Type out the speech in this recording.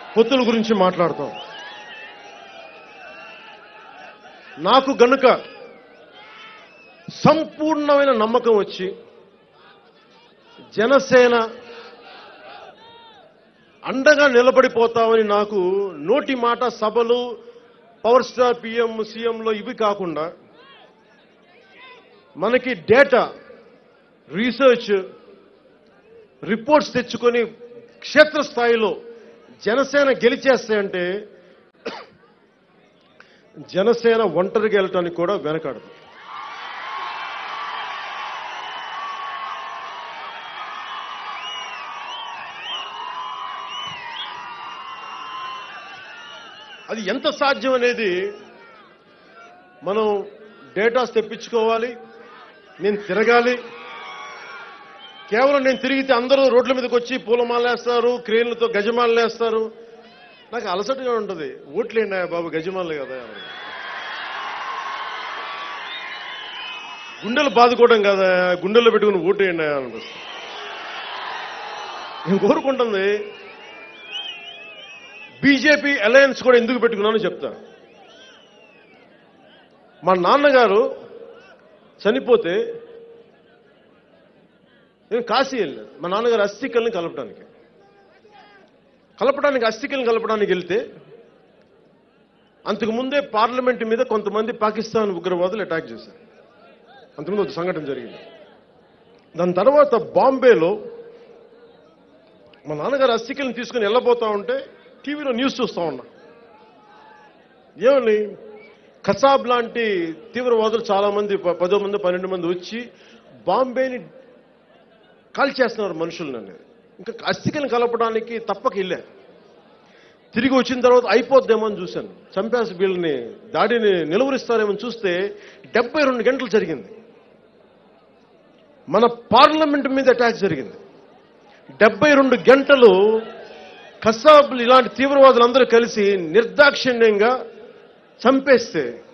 పొత్తుల గురించి మాట్లాడతాం నాకు గనుక సంపూర్ణమైన నమ్మకం వచ్చి జనసేన అండగా నిలబడిపోతామని నాకు నోటి మాట సభలు పవర్ స్టార్ పిఎం సీఎంలో ఇవి కాకుండా మనకి డేటా రీసెర్చ్ రిపోర్ట్స్ తెచ్చుకొని క్షేత్రస్థాయిలో జనసేన గెలిచేస్తాయంటే జనసేన ఒంటరిగా వెళ్ళటానికి కూడా వెనకాడదు అది ఎంత సాధ్యం అనేది మనం డేటాస్ తెప్పించుకోవాలి నేను తిరగాలి కేవలం నేను తిరిగితే అందరూ రోడ్ల మీదకి వచ్చి పూలమాల వేస్తారు క్రేన్లతో గజమాలు వేస్తారు నాకు అలసటగా ఉంటుంది ఓట్లేండి బాబు గజమాలు కదా గుండెలు బాదుకోవడం కదా గుండెల్లో పెట్టుకుని ఓటేయండి అనిపిస్తుంది నేను కోరుకుంటుంది బీజేపీ అలయన్స్ కూడా ఎందుకు పెట్టుకున్నానో చెప్తా మా నాన్నగారు చనిపోతే నేను కాశీ వెళ్ళాను మా నాన్నగారు అస్థికల్ని కలపడానికి కలపడానికి అస్థికల్ని కలపడానికి వెళ్తే అంతకు ముందే పార్లమెంట్ మీద కొంతమంది పాకిస్తాన్ ఉగ్రవాదులు అటాక్ చేశారు అంతకుముందు ఒక సంఘటన జరిగింది దాని తర్వాత బాంబేలో మా నాన్నగారు అస్థికల్ని తీసుకుని వెళ్ళబోతా ఉంటే టీవీలో న్యూస్ చూస్తా ఉన్నా ఏమని ఖసాబ్ లాంటి తీవ్రవాదులు చాలా మంది ప- పదో మంది పన్నెండు మంది వచ్చి బాంబేని కాల్ చేస్తున్నారు మనుషులను అనేది ఇంకా అస్థికని కలపడానికి తప్పక వెళ్ళా తిరిగి వచ్చిన తర్వాత అయిపోద్దేమో అని చూశాను చంపేసి వీళ్ళని దాడిని నిలువరిస్తారేమో అని చూస్తే డెబ్బై రెండు గంటలు జరిగింది మన పార్లమెంట్ మీద అటాక్ జరిగింది డెబ్బై రెండు గంటలు కసాబులు ఇలాంటి తీవ్రవాదులందరూ కలిసి నిర్దాక్షిణ్యంగా చంపేస్తే